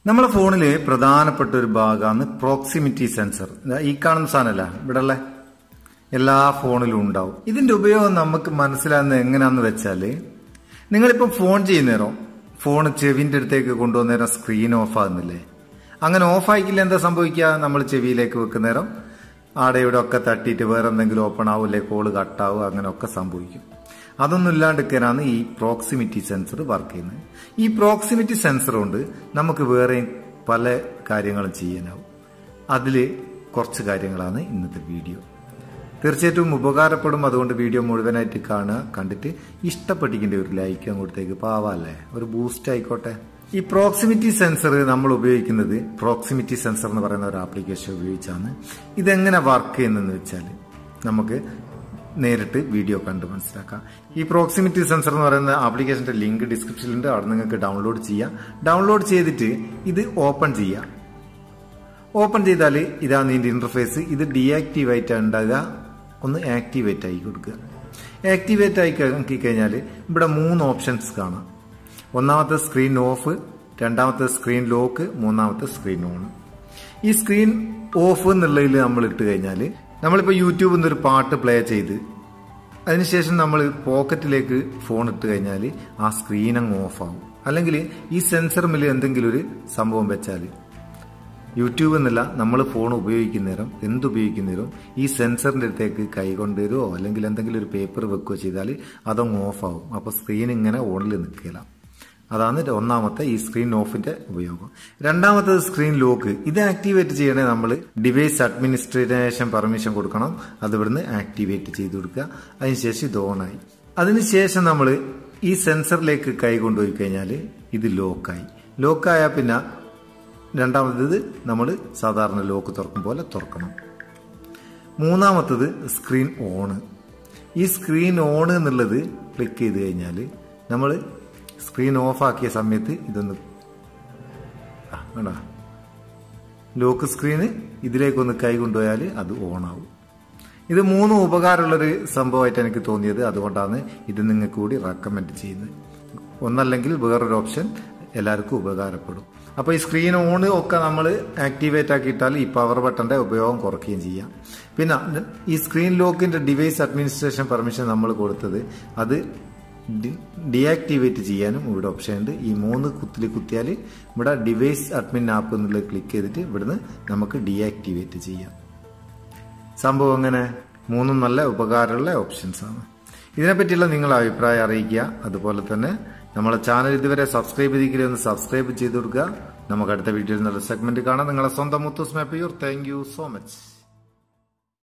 നമ്മളെ ഫോണില് പ്രധാനപ്പെട്ട ഒരു ഭാഗമാണ് പ്രോക്സിമിറ്റി സെൻസർ ദാ ഈ കാണുന്ന സാധനമല്ല ഇവിടെ ഉള്ള എല്ലാ ഫോണിലും ഉണ്ടാവും ഇതിന്റെ ഉപയോഗം നമുക്ക് മനസ്സിലാകുന്നത് എങ്ങനെയാന്ന് വെച്ചാല് നിങ്ങളിപ്പം ഫോൺ ചെയ്യുന്നേരം ഫോൺ ചെവിന്റെ അടുത്തേക്ക് കൊണ്ടുവന്നേരം സ്ക്രീൻ ഓഫ് ആകുന്നില്ലേ അങ്ങനെ ഓഫ് ആയിക്കില്ല എന്താ സംഭവിക്കുക നമ്മൾ ചെവിയിലേക്ക് വെക്കുന്നേരം ആടെ ഇവിടെ ഒക്കെ തട്ടിയിട്ട് വേറെ എന്തെങ്കിലും ഓപ്പൺ ആവില്ലേ കോള് കട്ടാവും അങ്ങനെ ഒക്കെ സംഭവിക്കും അതൊന്നും ഇല്ലാണ്ടിരിക്കാനാണ് ഈ പ്രോക്സിമിറ്റി സെൻസർ വർക്ക് ചെയ്യുന്നത് ഈ പ്രോക്സിമിറ്റി സെൻസർ കൊണ്ട് നമുക്ക് വേറെ പല കാര്യങ്ങളും ചെയ്യാനാവും അതിൽ കുറച്ച് കാര്യങ്ങളാണ് ഇന്നത്തെ വീഡിയോ തീർച്ചയായിട്ടും ഉപകാരപ്പെടും അതുകൊണ്ട് വീഡിയോ മുഴുവനായിട്ട് കാണുക കണ്ടിട്ട് ഇഷ്ടപ്പെട്ടിരിക്കേണ്ട ഒരു ലൈക്ക് അങ്ങോട്ടേക്ക് പാവല്ലേ ഒരു ബൂസ്റ്റ് ആയിക്കോട്ടെ ഈ പ്രോക്സിമിറ്റി സെൻസർ നമ്മൾ ഉപയോഗിക്കുന്നത് പ്രോക്സിമിറ്റി സെൻസർ എന്ന് പറയുന്ന ഒരു ആപ്ലിക്കേഷൻ ഉപയോഗിച്ചാണ് ഇതെങ്ങനെ വർക്ക് ചെയ്യുന്നതെന്ന് വെച്ചാൽ നമുക്ക് നേരിട്ട് വീഡിയോ കണ്ട് മനസ്സിലാക്കാം ഈ പ്രോക്സിമിറ്റി സെൻസർ എന്ന് പറയുന്ന ആപ്ലിക്കേഷന്റെ ലിങ്ക് ഡിസ്ക്രിപ്ഷനിലുണ്ട് അവിടെ നിങ്ങൾക്ക് ഡൗൺലോഡ് ചെയ്യാം ഡൗൺലോഡ് ചെയ്തിട്ട് ഇത് ഓപ്പൺ ചെയ്യാം ഓപ്പൺ ചെയ്താൽ ഇതാണ് ഇതിന്റെ ഇന്റർഫേസ് ഇത് ഡീആക്റ്റീവ് ആയിട്ട് ഉണ്ടാകുക ഒന്ന് ആക്ടിവേറ്റ് ആയി കൊടുക്കുക ആക്ടിവേറ്റ് ആയി ആക്കി കഴിഞ്ഞാൽ ഇവിടെ മൂന്ന് ഓപ്ഷൻസ് കാണാം ഒന്നാമത്തെ സ്ക്രീൻ ഓഫ് രണ്ടാമത്തെ സ്ക്രീൻ ലോക്ക് മൂന്നാമത്തെ സ്ക്രീൻ ഓൺ ഈ സ്ക്രീൻ ഓഫ് എന്നുള്ളതിൽ നമ്മൾ ഇട്ട് കഴിഞ്ഞാൽ നമ്മളിപ്പോൾ യൂട്യൂബിൽ നിന്ന് ഒരു പാട്ട് പ്ലേ ചെയ്ത് അതിനുശേഷം നമ്മൾ പോക്കറ്റിലേക്ക് ഫോൺ ഇട്ട് കഴിഞ്ഞാൽ ആ സ്ക്രീൻ അങ്ങ് ഓഫ് ആവും അല്ലെങ്കിൽ ഈ സെൻസറുമിൽ എന്തെങ്കിലും ഒരു സംഭവം വെച്ചാൽ യൂട്യൂബ് എന്നല്ല നമ്മൾ ഫോൺ ഉപയോഗിക്കുന്നേരം എന്തുപയോഗിക്കുന്നേരം ഈ സെൻസറിന്റെ അടുത്തേക്ക് കൈ കൊണ്ടുവരുമോ അല്ലെങ്കിൽ എന്തെങ്കിലും ഒരു പേപ്പർ വെക്കുകയോ ചെയ്താൽ അതങ്ങ് ഓഫ് ആവും അപ്പോൾ സ്ക്രീൻ ഇങ്ങനെ ഓണിൽ നിൽക്കില്ല അതാണ് ഒന്നാമത്തെ ഈ സ്ക്രീൻ ഓഫിന്റെ ഉപയോഗം രണ്ടാമത്തത് സ്ക്രീൻ ലോക്ക് ഇത് ആക്ടിവേറ്റ് ചെയ്യണേ നമ്മൾ ഡിവൈസ് അഡ്മിനിസ്ട്രേഷൻ പെർമിഷൻ കൊടുക്കണം അത് ഇവിടുന്ന് ആക്ടിവേറ്റ് ചെയ്ത് കൊടുക്കുക അതിനുശേഷം ഇത് ഓണായി അതിനുശേഷം നമ്മൾ ഈ സെൻസറിലേക്ക് കൈ കൊണ്ടുപോയി കഴിഞ്ഞാൽ ഇത് ലോക്കായി ലോക്കായാൽ പിന്നെ രണ്ടാമത്തേത് നമ്മൾ സാധാരണ ലോക്ക് തുറക്കും പോലെ തുറക്കണം മൂന്നാമത്തത് സ്ക്രീൻ ഓണ് ഈ സ്ക്രീൻ ഓൺ എന്നുള്ളത് ക്ലിക്ക് ചെയ്ത് കഴിഞ്ഞാൽ നമ്മൾ സ്ക്രീൻ ഓഫ് ആക്കിയ സമയത്ത് ഇതൊന്ന് വേണ്ട ലോക്ക് സ്ക്രീന് ഇതിലേക്കൊന്ന് കൈ കൊണ്ടുപോയാൽ അത് ഓൺ ആവും ഇത് മൂന്നും ഉപകാരമുള്ളൊരു സംഭവമായിട്ട് എനിക്ക് തോന്നിയത് അതുകൊണ്ടാണ് ഇത് നിങ്ങൾക്ക് കൂടി റെക്കമെൻഡ് ചെയ്യുന്നത് ഒന്നല്ലെങ്കിൽ വേറൊരു ഓപ്ഷൻ എല്ലാവർക്കും ഉപകാരപ്പെടും അപ്പോൾ ഈ സ്ക്രീൻ ഓൺ ഒക്കെ നമ്മൾ ആക്ടിവേറ്റ് ആക്കിയിട്ടാൽ ഈ പവർ ബട്ടന്റെ ഉപയോഗം കുറയ്ക്കുകയും ചെയ്യാം പിന്നെ ഈ സ്ക്രീൻ ലോക്കിന്റെ ഡിവൈസ് അഡ്മിനിസ്ട്രേഷൻ പെർമിഷൻ നമ്മൾ കൊടുത്തത് അത് ഡിയാക്ടിവേറ്റ് ചെയ്യാനും ഇവിടെ ഓപ്ഷൻ ഉണ്ട് ഈ മൂന്ന് കുത്തിൽ കുത്തിയാൽ ഇവിടെ ഡിവൈസ് അഡ്മിൻ ആപ്പ് എന്നുള്ളത് ക്ലിക്ക് ചെയ്തിട്ട് ഇവിടുന്ന് നമുക്ക് ഡിയാക്ടിവേറ്റ് ചെയ്യാം സംഭവം അങ്ങനെ മൂന്നും നല്ല ഉപകാരമുള്ള ഓപ്ഷൻസ് ആണ് ഇതിനെപ്പറ്റിയുള്ള നിങ്ങളുടെ അഭിപ്രായം അറിയിക്കുക അതുപോലെ തന്നെ നമ്മളെ ചാനൽ ഇതുവരെ സബ്സ്ക്രൈബ് ചെയ്തിരിക്കില്ല ഒന്ന് സബ്സ്ക്രൈബ് ചെയ്ത് കൊടുക്കുക നമുക്ക് അടുത്ത വീഡിയോയിൽ നല്ല സെഗ്മെന്റ് കാണാം നിങ്ങളെ സ്വന്തം മുത്തൂസ് മാപ്പിയൂർ താങ്ക് യു സോ മച്ച്